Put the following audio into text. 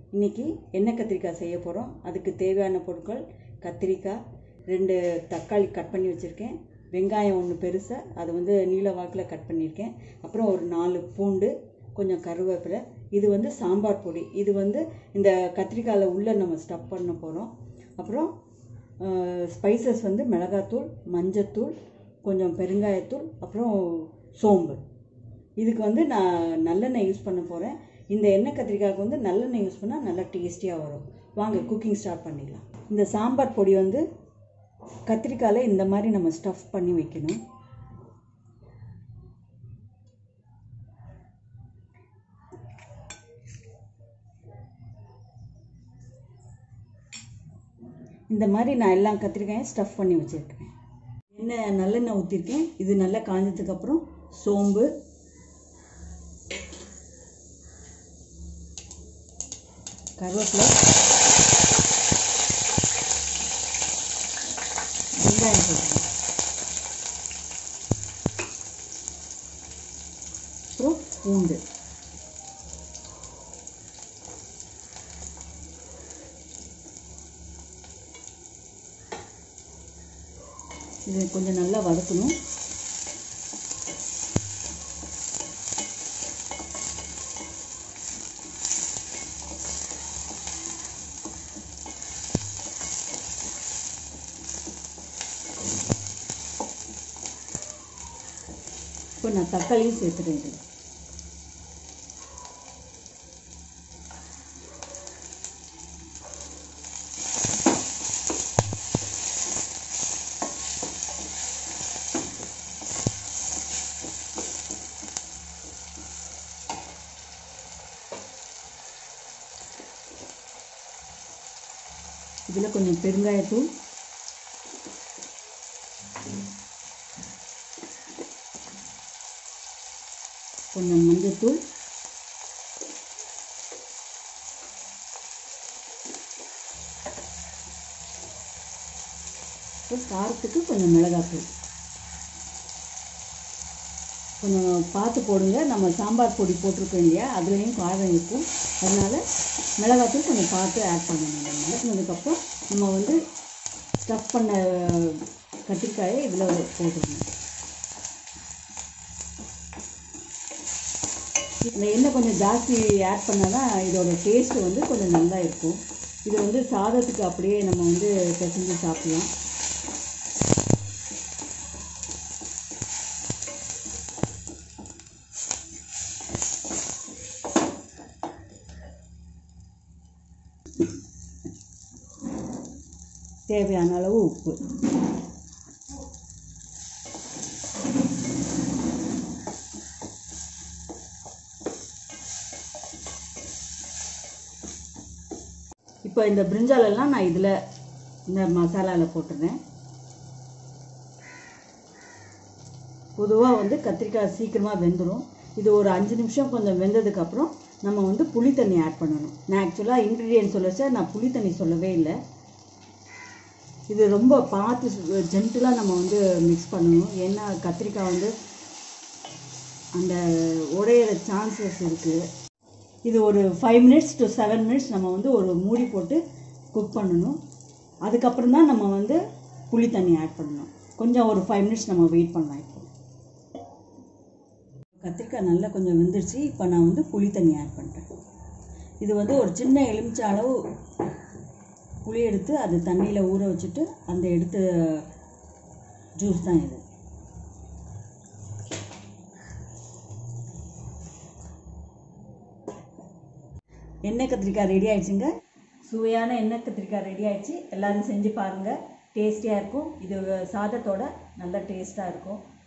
இன்றைக்கி எண்ணெய் கத்திரிக்காய் செய்ய போகிறோம் அதுக்கு தேவையான பொருட்கள் கத்திரிக்காய் ரெண்டு தக்காளி கட் பண்ணி வச்சுருக்கேன் வெங்காயம் ஒன்று பெருசாக அதை வந்து நீல வாக்கில் கட் பண்ணியிருக்கேன் அப்புறம் ஒரு நாலு பூண்டு கொஞ்சம் கருவேப்பிலை இது வந்து சாம்பார் பொடி இது வந்து இந்த கத்திரிக்காயில் உள்ளே நம்ம ஸ்டஃப் பண்ண போகிறோம் அப்புறம் ஸ்பைசஸ் வந்து மிளகாத்தூள் மஞ்சத்தூள் கொஞ்சம் பெருங்காயத்தூள் அப்புறம் சோம்பு இதுக்கு வந்து நான் நல்லெண்ணெய் யூஸ் பண்ண போகிறேன் இந்த எண்ணெய் கத்திரிக்காய்க்கு வந்து நல்லெண்ணெய் யூஸ் பண்ணால் நல்லா டேஸ்டியாக வரும் வாங்க குக்கிங் ஸ்டார்ட் பண்ணிடலாம் இந்த சாம்பார் பொடி வந்து கத்திரிக்காயில் இந்த மாதிரி நம்ம ஸ்டஃப் பண்ணி வைக்கணும் இந்த மாதிரி நான் எல்லா கத்திரிக்காயும் ஸ்டஃப் பண்ணி வச்சுருக்கேன் எண்ணெய் நல்லெண்ணெய் ஊற்றிருக்கேன் இது நல்லா காஞ்சதுக்கப்புறம் சோம்பு கருவேப்பிலை வெங்காயம் போட்டுருக்கேன் அப்புறம் பூண்டு இது கொஞ்சம் நல்லா வதக்கணும் இப்போ நான் தக்காளியும் சேர்த்துறேன் இதில் இதில் கொஞ்சம் பெருங்காயத்தூள் கொஞ்சம் மஞ்சத்தூள் காரத்துக்கு கொஞ்சம் மிளகாத்தூள் கொஞ்சம் பார்த்து போடுங்க நம்ம சாம்பார் பொடி போட்டிருக்கோம் இல்லையா அதுலேயும் காரம் இருக்கும் அதனால் மிளகாத்தூள் கொஞ்சம் பார்த்து ஆட் பண்ணணும் நம்ம மிளகுனதுக்கப்புறம் நம்ம வந்து ஸ்டஃப் பண்ண கத்திரிக்காயை இதில் போட்டுக்கணும் இந்த எண்ணெய் கொஞ்சம் ஜாஸ்தி ஆட் பண்ணால் தான் இதோட டேஸ்ட்டு வந்து கொஞ்சம் நல்லா இருக்கும் இது வந்து சாதத்துக்கு அப்படியே நம்ம வந்து பிசைஞ்சு சாப்பிடலாம் தேவையான அளவு உப்பு இப்போ இந்த பிரிஞ்சாலெல்லாம் நான் இதில் இந்த மசாலாவில் போட்டுறேன் பொதுவாக வந்து கத்திரிக்காய் சீக்கிரமாக வெந்துடும் இது ஒரு அஞ்சு நிமிஷம் கொஞ்சம் வெந்ததுக்கப்புறம் நம்ம வந்து புளி தண்ணி ஆட் பண்ணணும் நான் ஆக்சுவலாக இன்க்ரீடியன்ட் சொல்லச்சா நான் புளி தண்ணி சொல்லவே இல்லை இது ரொம்ப பார்த்து ஜென்டிலாக நம்ம வந்து மிக்ஸ் பண்ணணும் ஏன்னா கத்திரிக்காய் வந்து அந்த உடையிற சான்சஸ் இருக்குது இது ஒரு five minutes to seven minutes நம்ம வந்து ஒரு மூடி போட்டு குக் பண்ணணும் அதுக்கப்புறம் தான் நம்ம வந்து புளி தண்ணி ஆட் பண்ணணும் கொஞ்சம் ஒரு ஃபைவ் மினிட்ஸ் நம்ம வெயிட் பண்ணலாம் இப்போ கத்திரிக்காய் நல்லா கொஞ்சம் வெந்துருச்சு இப்போ நான் வந்து புளி தண்ணி ஆட் பண்ணுறேன் இது வந்து ஒரு சின்ன எலுமிச்சை அளவு புளி எடுத்து அது தண்ணியில் ஊற வச்சுட்டு அந்த எடுத்த ஜூஸ் தான் இது எண்ணெய் கத்திரிக்காய் ரெடி ஆயிடுச்சுங்க சுவையான எண்ணெய் கத்திரிக்காய் ரெடி ஆயிடுச்சு எல்லோரும் செஞ்சு பாருங்கள் டேஸ்டியாக இருக்கும் இது சாதத்தோட நல்ல டேஸ்ட்டாக இருக்கும்